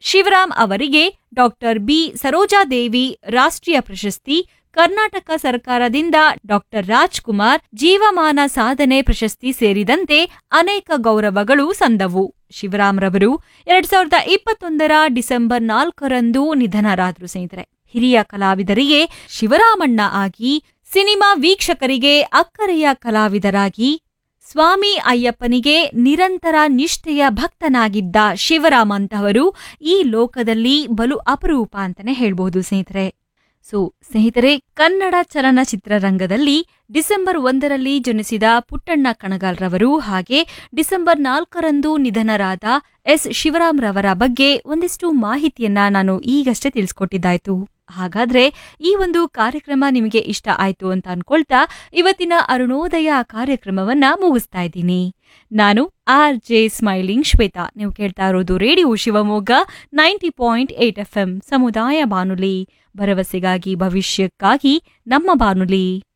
ಶಿವರಾಮ್ ಅವರಿಗೆ doctor B Sarojadevi ರಾಷ್ಟ್ರೀಯ ಪ್ರಶಸ್ತಿ ಕರ್ನಾಟಕ ಸರ್ಕಾರದಿಂದ ಡಾಕ್ಟರ್ ರಾಜ್ಕುಮಾರ್ ಜೀವಮಾನ ಸಾಧನೆ ಪ್ರಶಸ್ತಿ ಸೇರಿದಂತೆ ಅನೇಕ ಗೌರವಗಳು ಸಂದವು ಶಿವರಾಮ್ರವರು ಎರಡ್ ಸಾವಿರದ ಇಪ್ಪತ್ತೊಂದರ ಡಿಸೆಂಬರ್ ನಾಲ್ಕರಂದು ನಿಧನರಾದರು ಸ್ನೇಹಿತರೆ ಹಿರಿಯ ಕಲಾವಿದರಿಗೆ ಶಿವರಾಮಣ್ಣ ಆಗಿ ಸಿನಿಮಾ ವೀಕ್ಷಕರಿಗೆ ಅಕ್ಕರೆಯ ಕಲಾವಿದರಾಗಿ ಸ್ವಾಮಿ ಅಯ್ಯಪ್ಪನಿಗೆ ನಿರಂತರ ನಿಷ್ಠೆಯ ಭಕ್ತನಾಗಿದ್ದ ಶಿವರಾಮಂತವರು ಈ ಲೋಕದಲ್ಲಿ ಬಲು ಅಪರೂಪ ಅಂತಾನೆ ಹೇಳ್ಬಹುದು ಸ್ನೇಹಿತರೆ ಸೊ ಸ್ನೇಹಿತರೆ ಕನ್ನಡ ಚಲನಚಿತ್ರರಂಗದಲ್ಲಿ ಡಿಸೆಂಬರ್ ಒಂದರಲ್ಲಿ ಜನಿಸಿದ ಪುಟ್ಟಣ್ಣ ಕಣಗಾಲ್ರವರು ಹಾಗೆ ಡಿಸೆಂಬರ್ ನಾಲ್ಕರಂದು ನಿಧನರಾದ ಎಸ್ ಶಿವರಾಮ್ರವರ ಬಗ್ಗೆ ಒಂದಿಷ್ಟು ಮಾಹಿತಿಯನ್ನ ನಾನು ಈಗಷ್ಟೇ ತಿಳಿಸ್ಕೊಟ್ಟಿದ್ದಾಯ್ತು ಹಾಗಾದ್ರೆ ಈ ಒಂದು ಕಾರ್ಯಕ್ರಮ ನಿಮಗೆ ಇಷ್ಟ ಆಯ್ತು ಅಂತ ಅನ್ಕೊಳ್ತಾ ಇವತ್ತಿನ ಅರುಣೋದಯ ಕಾರ್ಯಕ್ರಮವನ್ನ ಮುಗಿಸ್ತಾ ಇದ್ದೀನಿ ನಾನು ಆರ್ ಜೆ ಸ್ಮೈಲಿಂಗ್ ಶ್ವೇತಾ ನೀವು ಕೇಳ್ತಾ ಇರೋದು radio Shivamogga ninety point eight F M ಸಮುದಾಯ ಬಾನುಲಿ ಭರವಸೆಗಾಗಿ ಭವಿಷ್ಯಕ್ಕಾಗಿ ನಮ್ಮ ಬಾನುಲಿ